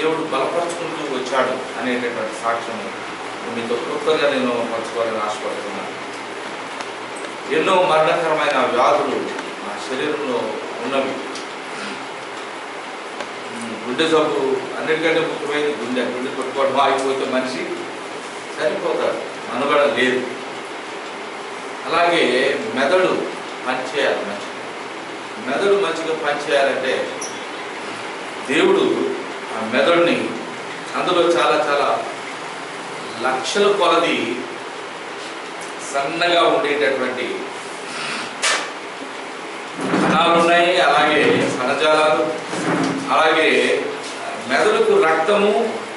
దేవుడు బలపరుచుకుంటూ వచ్చాడు అనేటటువంటి సాక్ష్యం మీతో క్లుప్తంగా నేను పంచుకోవాలని ఆశపడుతున్నాను ఎన్నో మరణకరమైన వ్యాధులు నా శరీరంలో ఉన్నవి ఉమ్, గుండె జబ్బు అన్నిటికంటే ముఖ్యమైనది గుండె గుండె కొట్టుకోవడం ఆగిపోతే మనిషి చనిపోతాడు మనుగడ లేదు అలాగే మెదడు పనిచేయాలి మంచిగా మెదడు మంచిగా పనిచేయాలంటే దేవుడు ఆ మెదడుని అందులో చాలా చాలా లక్షల కొలది సన్నగా ఉండేటటువంటి కణాలు ఉన్నాయి అలాగే కణజాలాలు అలాగే మెదడుకు రక్తము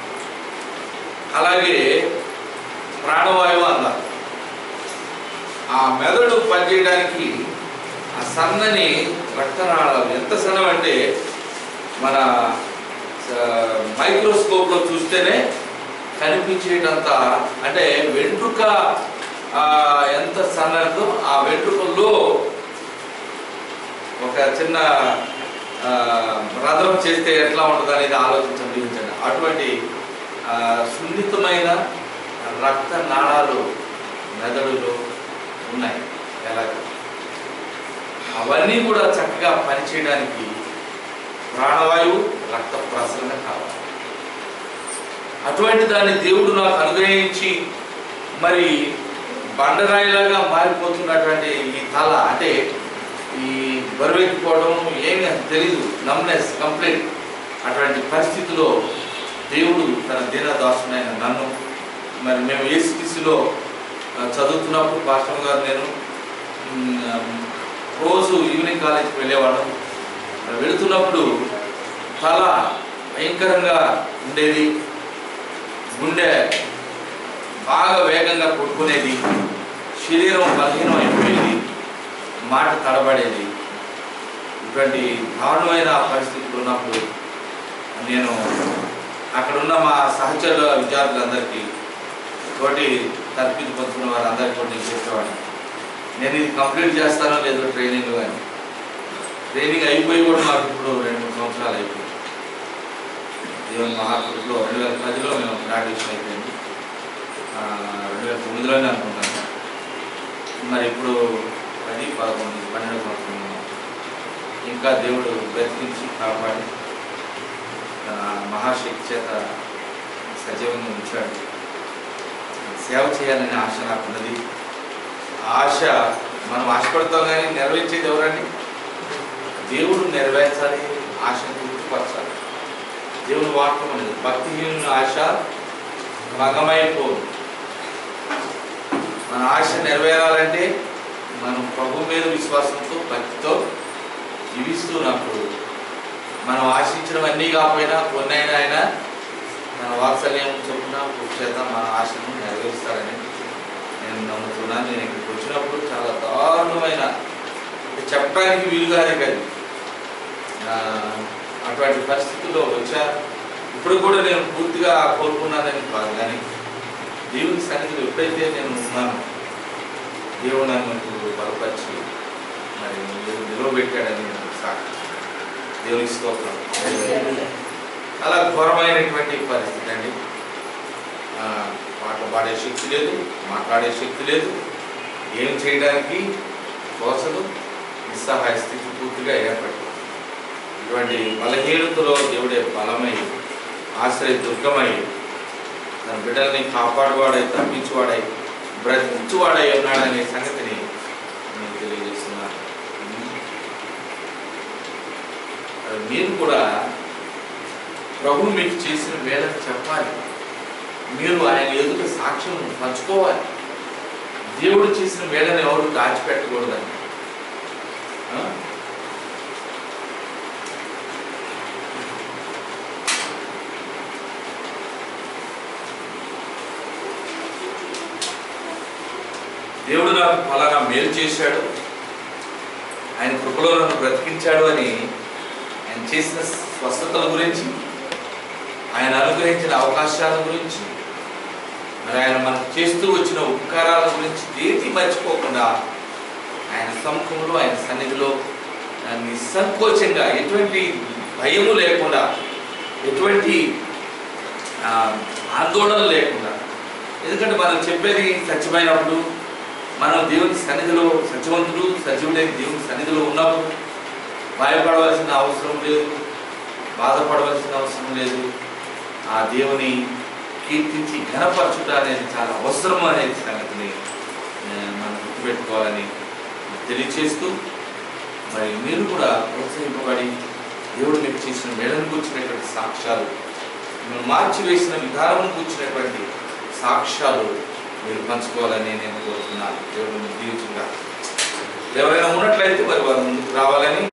అలాగే ప్రాణవాయువు అన్నారు ఆ మెదడు పనిచేయడానికి ఆ సన్నని రక్తనాళాలు ఎంత సన్నం అంటే మన మైక్రోస్కోప్లో చూస్తేనే కనిపించేటంత అంటే వెంట్రుక ఆ, ఎంత సన్నదో ఆ వెంట్రుకల్లో ఒక చిన్న ఆ, రంధ్రం చేస్తే ఎట్లా ఉంటుంది అనేది ఆలోచించండి ఊహించండి అటువంటి ఆ, సున్నితమైన రక్త నాళాలు మెదడులో ఉన్నాయి ఎలాగ అవన్నీ కూడా చక్కగా పనిచేయడానికి ప్రాణవాయువు రక్త ప్రసరణ కావాలి అటువంటి దాన్ని దేవుడు నాకు అనుగ్రహించి మరి బండరాయిలాగా మారిపోతున్నటువంటి ఈ తల అంటే ఈ బరువెక్కిపోవడం ఏమి నాకు తెలీదు నమ్నెస్ కంప్లీట్ అటువంటి పరిస్థితిలో దేవుడు తన దీనదాసునైన నన్ను మరి మేము ఏసీసీలో చదువుతున్నప్పుడు పాస్టర్ గారు నేను మ్, రోజు ఈవినింగ్ కాలేజీకి వెళ్ళేవాడు వెళుతున్నప్పుడు తల భయంకరంగా ఉండేది గుండె బాగా వేగంగా కొట్టుకునేది శరీరం బలహీనం అయిపోయేది మాట తడబడేది ఇటువంటి దారుణమైన పరిస్థితులు ఉన్నప్పుడు నేను అక్కడున్న మా సహచరుల విద్యార్థులందరికీ తోటి తర్ఫీదు పొందుతున్న వారందరికీ కూడా నేను చెప్పేవాడిని నేను ఇది కంప్లీట్ చేస్తానో లేదో ట్రైనింగ్ అని ట్రైనింగ్ అయిపోయి కూడా మాకు ఇప్పుడు రెండు మూడు సంవత్సరాలు అయిపోయింది దేవుని మహాకృతిలో రెండు వేల పదిలో మేము గ్రాడ్యుయేషన్ అయిపోయింది ఆ, రెండు వేల తొమ్మిదిలోనే అనుకుంటాను మరి ఇప్పుడు పది పదకొండు పన్నెండు సంవత్సరం ఇంకా దేవుడు బ్రతికించి కాపాడి తన మహాశక్తి చేత సజీవంగా ఉంచాడు సేవ చేయాలనే ఆశ నాకు ఉన్నది ఆ ఆశ మనం ఆశపడతాం కానీ నెరవేర్చేది ఎవరండి దేవుడు నెరవేర్చాలి ఆశను గుర్తుపరచాలి దేవుని వాక్యం అనేది భక్తిహీనుల ఆశ భగమైపోదు మన ఆశ నెరవేరాలంటే మనం ప్రభు మీద విశ్వాసంతో భక్తితో జీవిస్తున్నప్పుడు మనం ఆశించడం అన్నీ కాకపోయినా కొన్నైనా ఆయన మన వాత్సల్యం చొప్పున కృషి చేత మన ఆశను నెరవేరుస్తారని నేను నమ్ముతున్నాను నేను ఇక్కడికి వచ్చినప్పుడు చాలా దారుణమైన ఇది చెప్పడానికి వీలుగానే కాదు ఆ, అటువంటి పరిస్థితుల్లో వచ్చా ఇప్పుడు కూడా నేను పూర్తిగా కోరుకున్నానని కాదు కానీ దేవుని సన్నిధిలో ఎప్పుడైతే నేను ఉన్నాను దేవుడు నన్ను బలపరిచి మరి నిలువ- నిలవబెట్టాడని నేను సాక్షి దేవునికి స్తోత్రం అలా ఘోరమైనటువంటి పరిస్థితి అండి ఆ, పాటలు పాడే శక్తి లేదు మాట్లాడే శక్తి లేదు ఏం చేయడానికి తోచదు నిస్సహాయ స్థితి పూర్తిగా ఏర్పడింది ఇటువంటి బలహీనతలో దేవుడే బలమై ఆశ్రయ దుర్గమై తన బిడ్డల్ని కాపాడువాడై తప్పించువాడై బ్రతికించువాడై ఉన్నాడనే సంగతిని నేను తెలియజేస్తున్నాను అది మీరు కూడా ప్రభు మీకు చేసిన వేళను చెప్పాలి మీరు ఆయన ఎదుట సాక్ష్యం పంచుకోవాలి దేవుడు చేసిన వేళను ఎవరు దాచిపెట్టకూడదని ఆ? దేవుడు నాకు ఫలానా మేలు చేశాడు ఆయన కృపలో నన్ను బ్రతికించాడు అని ఆయన చేసిన స్వస్థతల గురించి ఆయన అనుగ్రహించిన అవకాశాల గురించి మరి ఆయన మనకు చేస్తూ వచ్చిన ఉపకారాల గురించి దేని మర్చిపోకుండా ఆయన సముఖంలో ఆయన సన్నిధిలో ఆ, నిస్సంకోచంగా ఎటువంటి భయము లేకుండా ఎటువంటి ఆ, ఆందోళన లేకుండా ఎందుకంటే మనం చెప్పేది సత్యమైనప్పుడు మనం దేవుని సన్నిధిలో సత్యవంతుడు సజీవుడైన దేవుని సన్నిధిలో ఉన్నప్పుడు భయపడవలసిన అవసరం లేదు బాధపడవలసిన అవసరం లేదు ఆ దేవుని కీర్తించి ఘనపరచుట అనేది చాలా అవసరం అనే సంగతిని ఆ, మనం గుర్తుపెట్టుకోవాలని తెలియచేస్తూ మరి మీరు కూడా ప్రోత్సహింపబడి దేవుడు మీకు చేసిన మేళను కూర్చున్నటువంటి సాక్ష్యాలు మిమ్మల్ని మార్చివేసిన విధానం కూర్చున్నటువంటి సాక్ష్యాలు మీరు పంచుకోవాలని నేను కోరుతున్నాను దేవుడు దీవించుగా ఎవరైనా ఉన్నట్లయితే మరి వారు ముందుకు రావాలని